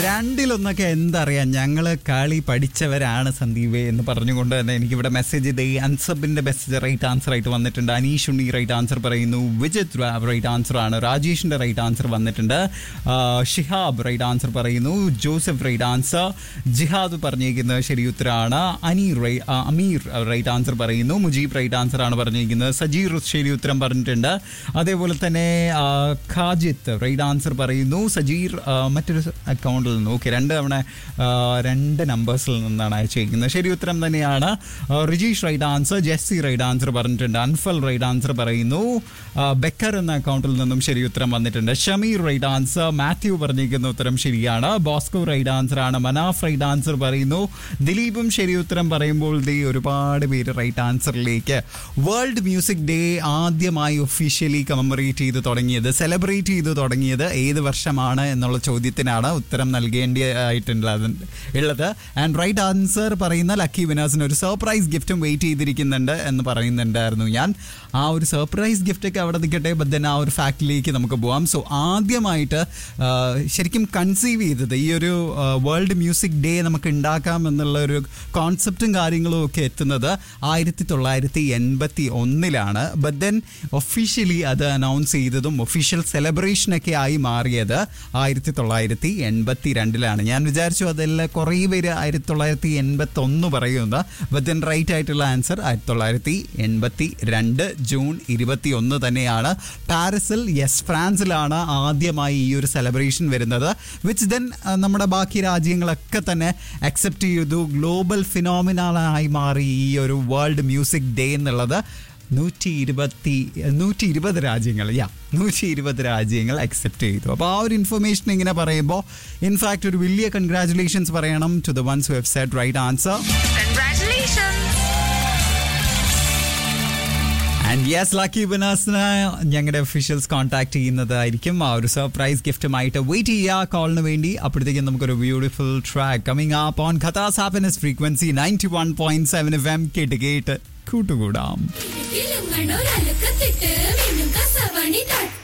രണ്ടിലൊന്നൊക്കെ എന്തറിയാം ഞങ്ങള് കളി പഠിച്ചവരാണ് സന്ദീപേ എന്ന് പറഞ്ഞുകൊണ്ട് തന്നെ എനിക്കിവിടെ മെസ്സേജ് ചെയ്ത് ഈ അൻസബിന്റെ മെസ്സേജ് റൈറ്റ് ആൻസർ ആയിട്ട് വന്നിട്ടുണ്ട് അനീഷ് ഉണ്ണി റൈറ്റ് ആൻസർ പറയുന്നു വിജിത് റൈറ്റ് ആൻസർ ആണ് രാജേഷിന്റെ റൈറ്റ് ആൻസർ വന്നിട്ടുണ്ട് ആ, ഷിഹാബ് റൈറ്റ് ആൻസർ പറയുന്നു ജോസഫ് റൈറ്റ് ആൻസർ ജിഹാദ് പറഞ്ഞിരിക്കുന്നത് ശരി ഉത്തരമാണ് അനീർ റൈ- ആ, അമീർ റൈറ്റ് ആൻസർ പറയുന്നു മുജീബ് റൈറ്റ് ആൻസർ ആണ് പറഞ്ഞിരിക്കുന്നത് സജീർ ശരി ഉത്തരം പറഞ്ഞിട്ടുണ്ട് അതേപോലെ തന്നെ ആ, ഖാജിത്ത് റൈറ്റ് ആൻസർ പറയുന്നു സജീർ ആ, മറ്റൊരു അക്കൗണ്ടിൽ നിന്ന് ഓക്കെ രണ്ട് തവണ ആ, രണ്ട് നമ്പേഴ്സിൽ നിന്നാണ് അയച്ചിരിക്കുന്നത് ശരി ഉത്തരം തന്നെയാണ് ആ, Rijeesh right answer Jessy right answer പറഞ്ഞിട്ടുണ്ട് അൻഫൽ റൈറ്റ് ആൻസർ പറയുന്നു ആ, ബെക്കർ എന്ന അക്കൗണ്ടിൽ നിന്നും ശരി ഉത്തരം വന്നിട്ടുണ്ട് ഷമീർ റൈറ്റ് ആൻസർ മാത്യു പറഞ്ഞിരിക്കുന്ന ഉത്തരം ശരിയാണ് ബോസ്കോ റൈറ്റ് ആൻസർ ആണ് മനാഫ് റൈറ്റ് ആൻസർ പറയുന്നു ദിലീപും ശരി ഉത്തരം പറയുമ്പോൾ ദേ ഒരുപാട് പേര് റൈറ്റ് ആൻസറിലേക്ക് വേൾഡ് മ്യൂസിക് ഡേ ആദ്യമായി ഒഫീഷ്യലി കമമറേറ്റ് ചെയ്ത് തുടങ്ങിയത് സെലിബ്രേറ്റ് ചെയ്ത് തുടങ്ങിയത് ഏത് വർഷമാണ് എന്നുള്ള ചോദ്യത്തിനാണ് ഉത്തരം നൽകേണ്ടതായിട്ടുള്ളത് ഉള്ളത് ആൻഡ് റൈറ്റ് ആൻസർ പറയുന്ന ലക്കി വിനേഴ്സിന് ഒരു സർപ്രൈസ് ഗിഫ്റ്റും വെയിറ്റ് ചെയ്തിരിക്കുന്നുണ്ട് എന്ന് പറയുന്നുണ്ടായിരുന്നു ഞാൻ ആ ഒരു സർപ്രൈസ് ഗിഫ്റ്റ് ഒക്കെ അവിടെ നിൽക്കട്ടെ ബട്ട് ദെൻ ആ ഒരു ഫാക്ടിലേക്ക് നമുക്ക് പോവാം സോ ആദ്യമായിട്ട് ആ, ശരിക്കും കൺസീവ് ചെയ്തത് ഈ ഒരു വേൾഡ് മ്യൂസിക് ഡേ നമുക്ക് ഉണ്ടാക്കാം എന്നുള്ള ഒരു കോൺസെപ്റ്റും കാര്യങ്ങളും ഒക്കെ എത്തുന്നത് ആയിരത്തി തൊള്ളായിരത്തി എൺപത്തി ഒന്നിലാണ് ബട്ട് ദെൻ ഒഫീഷ്യലി അത് അനൗൺസ് ചെയ്തതും ഒഫീഷ്യൽ സെലിബ്രേഷനൊക്കെ ആയി മാറിയത് ആയിരത്തി തൊള്ളായിരത്തി എൺപത്തി രണ്ടിലാണ് ഞാൻ വിചാരിച്ചു അതെല്ലാം കുറേ പേര് ആയിരത്തി തൊള്ളായിരത്തി എൺപത്തി ഒന്ന് പറയുന്നത് ബട്ട് ദെൻ റൈറ്റ് ആയിട്ടുള്ള ആൻസർ ആയിരത്തി തൊള്ളായിരത്തി എൺപത്തി രണ്ട് ജൂൺ ഇരുപത്തി ഒന്ന് തന്നെയാണ് പാരീസിൽ യെസ് ഫ്രാൻസിലാണ് ആദ്യമായി ഈ ഒരു സെലിബ്രേഷൻ വരുന്നത് വിച്ച് ദെൻ നമ്മുടെ ബാക്കി രാജ്യങ്ങളൊക്കെ തന്നെ അക്സെപ്റ്റ് ചെയ്തു ഗ്ലോബൽ ഫിനോമിനായി മാറി ഈ ഒരു വേൾഡ് മ്യൂസിക് ഡേ എന്നുള്ളത് നൂറ്റി ഇരുപത്തി നൂറ്റി ഇരുപത് രാജ്യങ്ങൾ യാ നൂറ്റി ഇരുപത് രാജ്യങ്ങൾ അക്സെപ്റ്റ് ചെയ്തു അപ്പോൾ ആ ഒരു ഇൻഫർമേഷൻ ഇങ്ങനെ പറയുമ്പോൾ ഇൻഫാക്ട് ഒരു വലിയ കൺഗ്രാറ്റുലേഷൻസ് പറയണം to the ones who have said right answer Congratulations! And yes lucky വിനേഴ്സിന് ഞങ്ങളുടെ ഒഫീഷ്യൽസ് കോൺടാക്ട് ചെയ്യുന്നതായിരിക്കും ആ ഒരു സർപ്രൈസ് ഗിഫ്റ്റുമായിട്ട് വെയിറ്റ് ചെയ്യുക കോളിന് വേണ്ടി അപ്പോഴത്തേക്കും നമുക്കൊരു beautiful track coming up on ഖത്താസ് happiness frequency ninety one point seven F M കേട്ട് കേട്ട് കൂട്ടുകൂടാം കിലുങ്ങണൊരലുക്കത്തിട്ട് മിന്നും കസവണി തട്ട്